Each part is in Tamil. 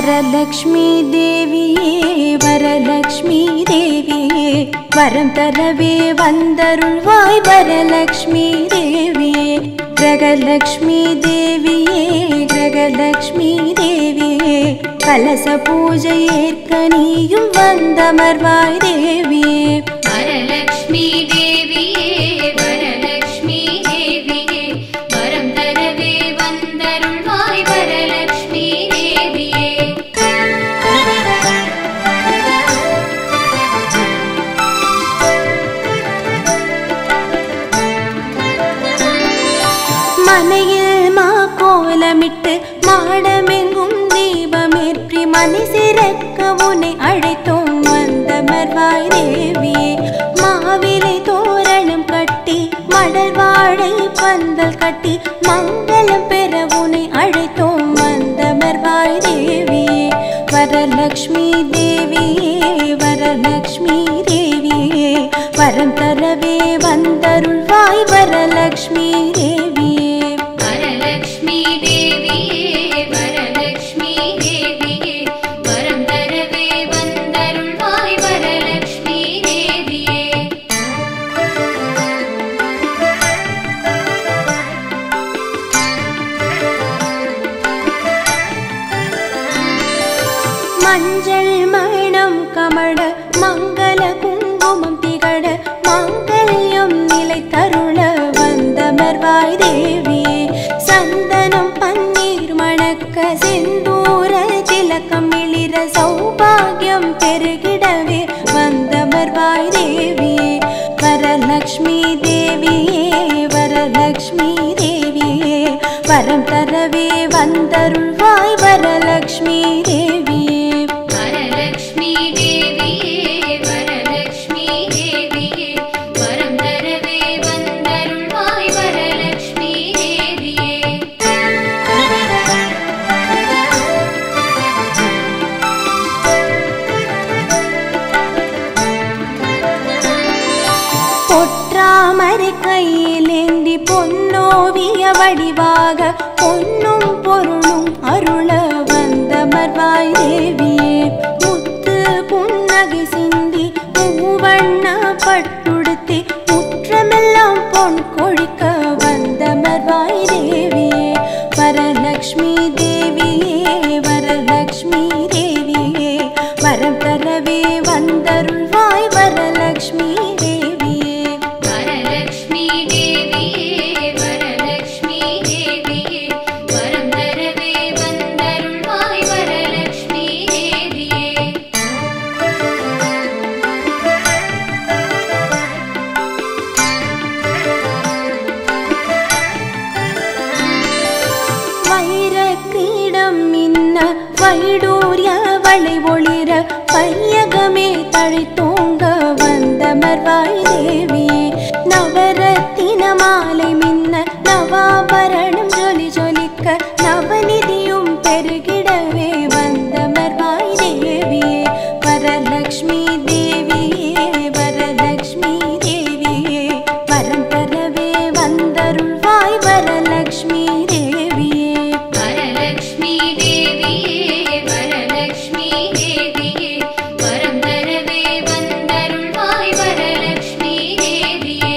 வரலக்ஷ்மி தேவியே வரலக்ஷ்மி தேவியே வரம் தரவே வந்தருள்வாய் வரலக்ஷ்மி தேவியே கிரகலக்ஷ்மி தேவியே கிரகலக்ஷ்மி தேவியே கலச பூஜை ஏற்க நீயும் வந்தமர்வாய் தேவியே வரலக்ஷ்மி தேவியே வரலக்ஷ்மி தேவியே வரம் தரவே வந்தருள்வாய் வரலக்ஷ்மி தேவியே மனையில் மா கோலமிட்டு மாடமெங்கும் தீபமேற்றி மணி சிறக்க உன்னை அழைத்தோம் வந்த மர்வாய் தேவியே மாவிலை தோரணம் கட்டி மடல் வாழை பந்தல் கட்டி மங்களம் பெற உன்னை அழைத்தோம் வந்த மர்வாய் தேவியே வரலக்ஷ்மி தேவியே வரலக்ஷ்மி தேவியே வரம் தரவே வந்தருள்வாய் வரலக்ஷ்மி தேவியே வரலக்ஷ்மி தேவியே வரலக்ஷ்மி தேவியே வரம் தரவே வந்தருள்வாய் வரலக்ஷ்மி தேவியே மஞ்சள் மணம் கமழ மங்கள குங்குமம் திகழ மாங்கல்யம் நிலை தருள வந்த மர்வாய் தேவியே சந்தனம் பன்னீர் மணக்க செந்தூர திலக்கம் மிளிர சௌபாகியம் பெருகிடவே வந்த மர்வாய் தேவியே வரலக்ஷ்மி தேவியே வரலக்ஷ்மி தேவியே வரம் தரவே வந்தருள்வாய் வரலக்ஷ்மி தேவியே வரலக்ஷ்மி தேவியே வரலக்ஷ்மி தேவியே வரம் தரவே வந்தருள்வாய் வரலக்ஷ்மி தேவியே பொற்றாமரை கையிலேந்தி பொன்னோவிய வடிவாக பொன்னும் பொருளும் அருள வந்த மர்வாய் தேவியே முத்து புன்னகை சிந்தி மூவண்ண பட்டுடுத்தி முற்றமெல்லாம் பொன் கொழிக்க வந்த மர்வாய் தேவியே வரலக்ஷ்மி தேவியே வரலக்ஷ்மி தேவியே வரம் தரவே வந்தருள்வாய் வரலக்ஷ்மி தேவியே வரலக்ஷ்மி தேவியே வரலக்ஷ்மி தேவியே வரம் தரவே வந்தருள்வாய் வரலக்ஷ்மி தேவியே வைர கிரீடம் மின்ன வைடூரிய வளை ஒளிர பையகமே தழைத்தோங்க வந்த மர்வாய் தேவியே நவரத்தின மாலை மின்ன நவாபரணம் ஜொலி ஜொலிக்க நவநிதியும் பெருகிடவே வந்த மர்வாய் தேவியே வரலக்ஷ்மி தேவியே வரலக்ஷ்மி தேவியே வரம் தரவே வந்தருள்வாய் வரலக்ஷ்மி தேவியே வரலக்ஷ்மி தேவியே வரலக்ஷ்மி தேவியே வரம் தரவே வந்தருள்வாய் வரலக்ஷ்மி தேவியே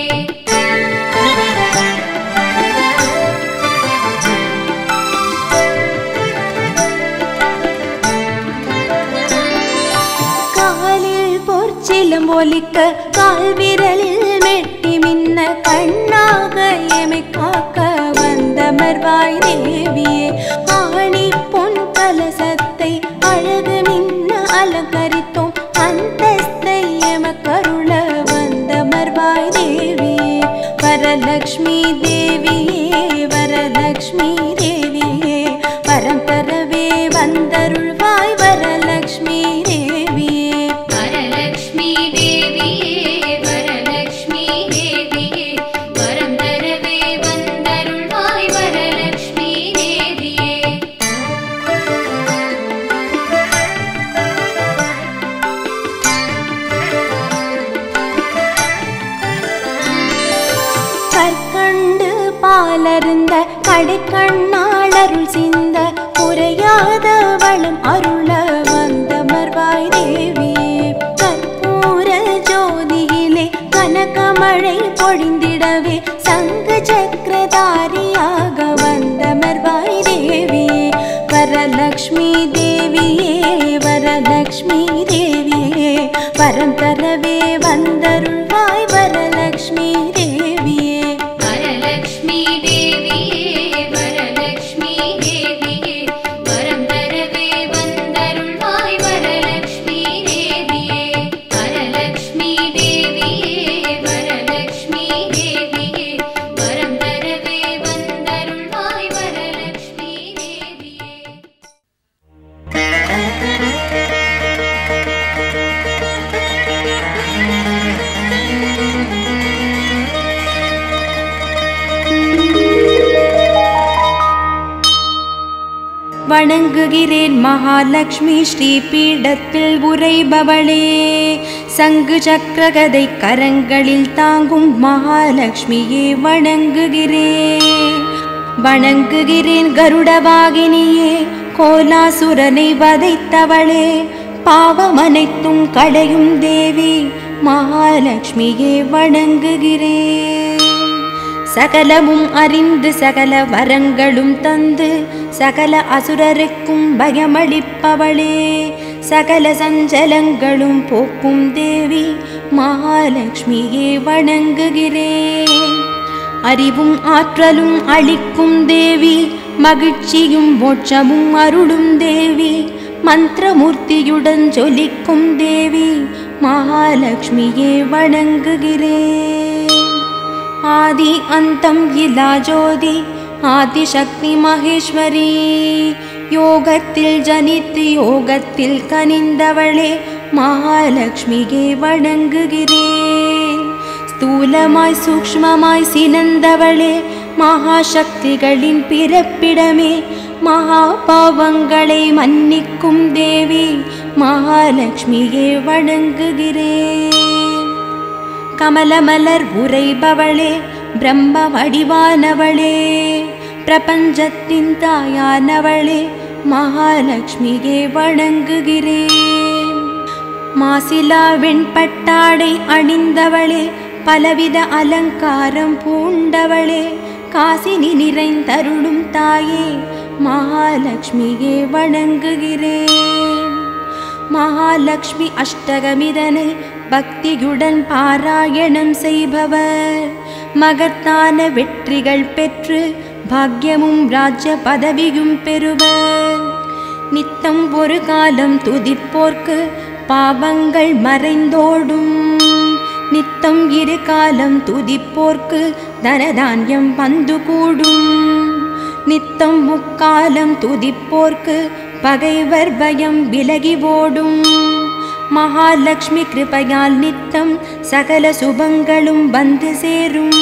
காலில் பொற்சிலம் ஒலிக்க கால் விரலில் மெட்டி மின்ன கண்ணாக எமை காக்க வந்த மர்வாய் தேவியே ஆணி பொன் கலசத்தை அழகு மின்ன அலங்கரித்தோம் அந்தஸ்தை எமக்கருள வந்த மர்வாய் தேவியே வரலக்ஷ்மி தேவியே வரலக்ஷ்மி தேவியே வரம் தரவே வந்தருள்வாய் வரலக்ஷ்மி தேவியே வரலக்ஷ்மி தேவியே வரலக்ஷ்மி தேவியே வரம் தரவே வந்தருள்வாய் வரலக்ஷ்மி தேவியே கற்கண்டு பாலருந்த கடைக்கண்ணாளருள் சிந்த குறையாத வள வரம் அருள வந்தமர்வாய் தேவியே கற்பூர ஜோதியிலே கனகமழை பொழிந்திடவே சங்கு சக்கரதாரியாக வந்தமர்வாய் தேவியே வரலக்ஷ்மி தேவியே வரலக்ஷ்மி தேவியே வரம் தரவே வந்தருள்வாய் வரலக்ஷ்மி தேவியே வரலக்ஷ்மி தேவியே வரலக்ஷ்மி தேவியே வரம் தரவே வந்தருள்வாய் வரலக்ஷ்மி தேவியே வரலக்ஷ்மி தேவியே வரலக்ஷ்மி தேவியே வரம் தரவே வந்தருள்வாய் வரலக்ஷ்மி தேவியே வணங்குகிறேன் மகாலட்சுமி ஸ்ரீ பீடத்தில் உரைபவளே சங்கு சக்கரகதை கரங்களில் தாங்கும் மகாலட்சுமியே வணங்குகிறேன் வணங்குகிறேன் கருடவாகினியே கோலாசுரனை வதைத்தவளே பாவமனைத்தும் கடையும் தேவி மகாலட்சுமியே வணங்குகிறேன் சகலமும் அறிந்து சகல வரங்களும் தந்து சகல அசுரருக்கும் பயமளிப்பவளே சகல சஞ்சலங்களும் போக்கும் தேவி மகாலட்சுமியே வணங்குகிறேன் அறிவும் ஆற்றலும் அளிக்கும் தேவி மகிழ்ச்சியும் மோட்சமும் அருளும் தேவி மந்திரமூர்த்தியுடன் ஜொலிக்கும் தேவி மகாலட்சுமியே வணங்குகிறேன் ஆதி அந்தம் இலா ஜோதி ஆதிசக்தி மகேஸ்வரி யோகத்தில் ஜனித்து யோகத்தில் கனிந்தவளே மகாலட்சுமியே வணங்குகிறேன் ஸ்தூலமாய் சூக்ஷ்மமாய் சினந்தவளே மகாசக்திகளின் பிறப்பிடமே மகா பாவங்களை மன்னிக்கும் தேவி மகாலட்சுமியே வணங்குகிறேன் கமலமலர் உரைபவளே பிரம்ம வடிவானவளே பிரபஞ்சத்தின் தாயானவளே மகாலட்சுமியே வணங்குகிறேன் மாசிலா வெண்பட்டாடை அணிந்தவளே பலவித அலங்காரம் பூண்டவளே காசினி நிறைந்தருளும் தாயே மகாலட்சுமியே வணங்குகிறேன் மகாலட்சுமி அஷ்டகமிதனை பக்தியுடன் பாராயணம் செய்பவர் மகத்தான வெற்றிகள் பெற்று பாக்கியமும் ராஜ்ய பதவியும் பெறுவர் நித்தம் ஒரு காலம் துதிப்போர்க்கு பாவங்கள் மறைந்தோடும் நித்தம் இரு காலம் துதிப்போர்க்கு தனதானியம் வந்து கூடும் நித்தம் முக்காலம் துதிப்போர்க்கு பகைவர் பயம் விலகி ஓடும் மகாலட்சுமி கிருபையால் நித்தம் சகல சுபங்களும் வந்து சேரும்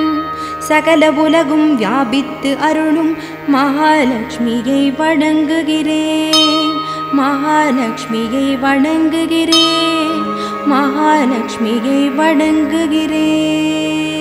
சகல உலகும் வியாபித்து அருளும் மகாலட்சுமியை வணங்குகிறேன் மகாலட்சுமியை வணங்குகிறேன் மகாலட்சுமியை வணங்குகிறேன்